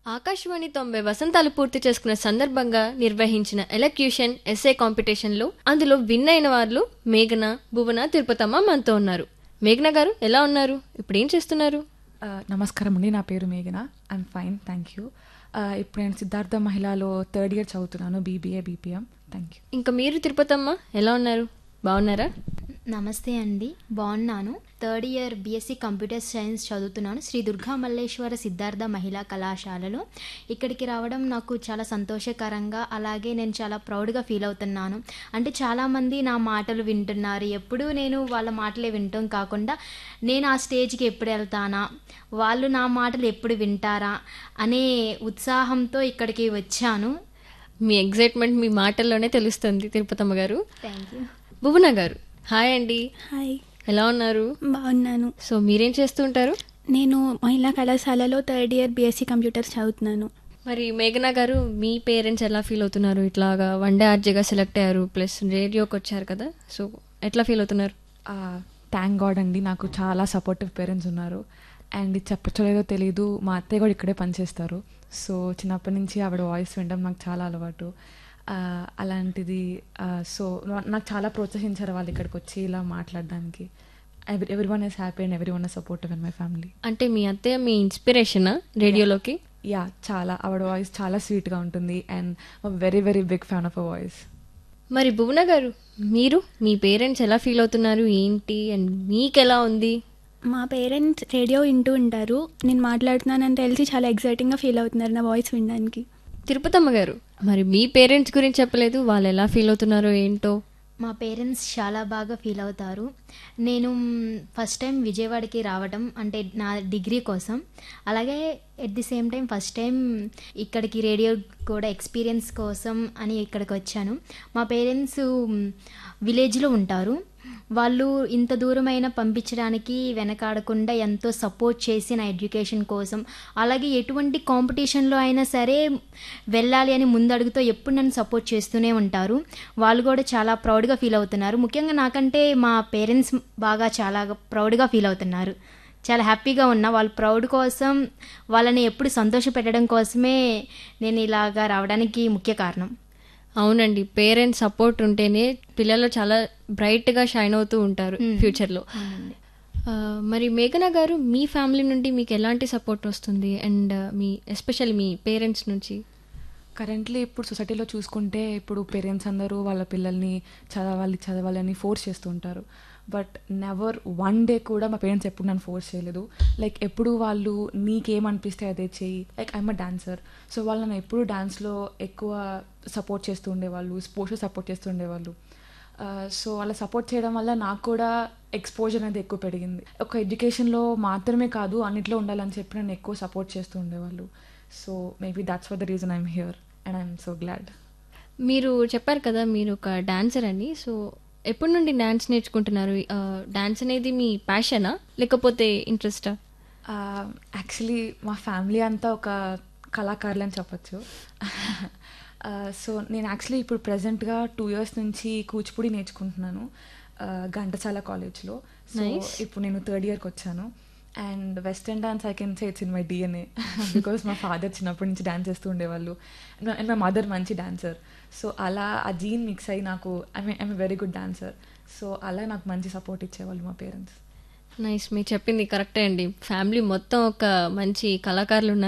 ఆకాశవాణి తొంభై వసంతాలు పూర్తి చేసుకున్న సందర్భంగా నిర్వహించిన ఎలక్యూషన్ ఎస్ఏ కాంపిటీషన్లో అందులో విన్ అయిన వాళ్ళు మేఘన భువన తిరుపతమ్మ మనతో ఉన్నారు మేఘన గారు ఎలా ఉన్నారు ఇప్పుడు ఏం చేస్తున్నారు ఆ, నమస్కారం అండి నా పేరు మేఘన ఐఎమ్ ఫైన్ థ్యాంక్ యూ ఇప్పుడు నేను సిద్ధార్థ మహిళలో థర్డ్ ఇయర్ చదువుతున్నాను బీబీఏ బీపీఎం థ్యాంక్ యూ ఇంకా మీరు తిరుపతమ్మ ఎలా ఉన్నారు బాగున్నారా నమస్తే అండి బాగున్నాను third year BSc computer science చదువుతున్నాను శ్రీ దుర్గా మల్లేశ్వర సిద్ధార్థ మహిళా కళాశాలలో ఇక్కడికి రావడం నాకు చాలా సంతోషకరంగా అలాగే నేను చాలా ప్రౌడ్గా ఫీల్ అవుతున్నాను అంటే చాలామంది నా మాటలు వింటున్నారు ఎప్పుడూ నేను వాళ్ళ మాటలే వింటాం కాకుండా నేను ఆ స్టేజ్కి ఎప్పుడు వెళ్తానా వాళ్ళు నా మాటలు ఎప్పుడు వింటారా అనే ఉత్సాహంతో ఇక్కడికి వచ్చాను మీ ఎగ్జైట్మెంట్ మీ మాటల్లోనే తెలుస్తుంది తిరుపతమ్మ గారు థ్యాంక్ యూ భువన గారు హాయ్ అండి హాయ్ ఎలా ఉన్నారు బాగున్నాను సో మీరేం చేస్తూ ఉంటారు నేను మహిళా కళాశాలలో థర్డ్ ఇయర్ బీఎస్సీ కంప్యూటర్స్ చదువుతున్నాను మరి మేఘనా గారు మీ పేరెంట్స్ ఎలా ఫీల్ అవుతున్నారు ఇట్లాగా వన్ డే ఆర్జేగా సెలెక్ట్ అయ్యారు ప్లస్ రేడియోకి వచ్చారు కదా సో ఎట్లా ఫీల్ అవుతున్నారు థ్యాంక్ గాడ్ అండి నాకు చాలా సపోర్టివ్ పేరెంట్స్ ఉన్నారు అండ్ ఇది చెప్పచ్చలేదో తెలియదు మా అత్తయ్య కూడా ఇక్కడే పనిచేస్తారు సో చిన్నప్పటి నుంచి ఆవిడ వాయిస్ వినడం నాకు చాలా అలవాటు ఆ, అలాంటిది సో నాకు చాలా ప్రోత్సహించారు వాళ్ళు ఇక్కడికి వచ్చి ఇలా మాట్లాడడానికి every everyone is happy and everyone is supportive in my family అంటే మీ అత్తయ్య మీ ఇన్స్పిరేషనా రేడియోలోకి యా చాలా ఆవిడ వాయిస్ చాలా స్వీట్గా ఉంటుంది and very very big fan of a voice మరి భువన గారు మీరు మీ పేరెంట్స్ ఎలా ఫీల్ అవుతున్నారు ఏంటి అండ్ మీకు ఎలా ఉంది మా పేరెంట్స్ రేడియో వింటూ ఉంటారు నేను మాట్లాడుతున్నానని తెలిసి చాలా ఎగ్జైటింగ్గా ఫీల్ అవుతున్నారు నా వాయిస్ వినడానికి తిరుపతమ్మ గారు మరి మీ పేరెంట్స్ గురించి చెప్పలేదు వాళ్ళు ఎలా ఫీల్ అవుతున్నారో ఏంటో మా పేరెంట్స్ చాలా బాగా ఫీల్ అవుతారు నేను ఫస్ట్ టైం విజయవాడకి రావడం అంటే నా డిగ్రీ కోసం అలాగే at the same time first time ఇక్కడికి రేడియో కూడా ఎక్స్పీరియన్స్ కోసం అని ఇక్కడికి వచ్చాను మా పేరెంట్స్ విలేజ్లో ఉంటారు వాళ్ళు ఇంత దూరమైన పంపించడానికి వెనకాడకుండా ఎంతో సపోర్ట్ చేసి నా ఎడ్యుకేషన్ కోసం అలాగే ఎటువంటి కాంపిటీషన్లో అయినా సరే వెళ్ళాలి అని ముందడుగుతో ఎప్పుడు నన్ను సపోర్ట్ చేస్తూనే ఉంటారు వాళ్ళు కూడా చాలా ప్రౌడ్గా ఫీల్ అవుతున్నారు ముఖ్యంగా నాకంటే మా పేరెంట్స్ బాగా చాలా ప్రౌడ్గా ఫీల్ అవుతున్నారు చాలా హ్యాపీగా ఉన్నా వాళ్ళ ప్రౌడ్ కోసం వాళ్ళని ఎప్పుడు సంతోష పెట్టడం కోసమే నేను ఇలాగా రావడానికి ముఖ్య కారణం అవునండి పేరెంట్స్ సపోర్ట్ ఉంటేనే పిల్లలు చాలా బ్రైట్గా షైన్ అవుతూ ఉంటారు ఫ్యూచర్లో ఆ, మరి మేఘన గారు మీ ఫ్యామిలీ నుండి మీకు ఎలాంటి సపోర్ట్ వస్తుంది అండ్ మీ ఎస్పెషల్ మీ పేరెంట్స్ నుంచి కరెంట్లీ ఇప్పుడు సొసైటీలో చూసుకుంటే ఇప్పుడు పేరెంట్స్ అందరూ వాళ్ళ పిల్లల్ని చదవాలి చదవాలి అని ఫోర్స్ చేస్తూ ఉంటారు బట్ నెవర్ వన్ డే కూడా మా పేరెంట్స్ ఎప్పుడు నన్ను ఫోర్స్ చేయలేదు లైక్ ఎప్పుడు వాళ్ళు నీకేమనిపిస్తే అదే చెయ్యి like I'm a dancer so వాళ్ళు నన్ను ఎప్పుడు డాన్స్లో ఎక్కువ సపోర్ట్ చేస్తూ ఉండేవాళ్ళు స్పోర్ట్స్లో సపోర్ట్ చేస్తూ ఉండేవాళ్ళు సో అలా సపోర్ట్ చేయడం వల్ల నాకు కూడా ఎక్స్పోజర్ అనేది ఎక్కువ పెరిగింది ఒక ఎడ్యుకేషన్లో మాత్రమే కాదు అన్నిట్లో ఉండాలని చెప్పి నన్ను ఎక్కువ సపోర్ట్ చేస్తూ ఉండేవాళ్ళు so maybe that's for the reason I'm here and I'm so glad మీరు చెప్పారు కదా మీరు ఒక డాన్సర్ అని సో ఎప్పటి నుండి డాన్స్ నేర్చుకుంటున్నారు డాన్స్ అనేది మీ ప్యాషనా లేకపోతే ఇంట్రెస్టా యాక్చువల్లీ మా ఫ్యామిలీ అంతా ఒక కళాకారులు అని చెప్పచ్చు సో నేను యాక్చువల్లీ ఇప్పుడు ప్రజెంట్గా టూ ఇయర్స్ నుంచి కూచిపూడి నేర్చుకుంటున్నాను uh, ఘంటసాల కాలేజ్లో సో Nice. ఇప్పుడు నేను థర్డ్ ఇయర్కి వచ్చాను and western dance I can say it's in my DNA because మా ఫాదర్ చిన్నప్పటి నుంచి డాన్స్ చేస్తూ ఉండేవాళ్ళు అండ్ మా మదర్ మంచి డాన్సర్ సో అలా ఆ జీన్ మిక్స్ అయ్యి నాకు I mean I'm very good dancer so అలా నాకు మంచి సపోర్ట్ ఇచ్చేవాళ్ళు మా పేరెంట్స్ నైస్ మీరు చెప్పింది కరెక్టే అండి ఫ్యామిలీ మొత్తం ఒక మంచి కళాకారులు ఉన్నారు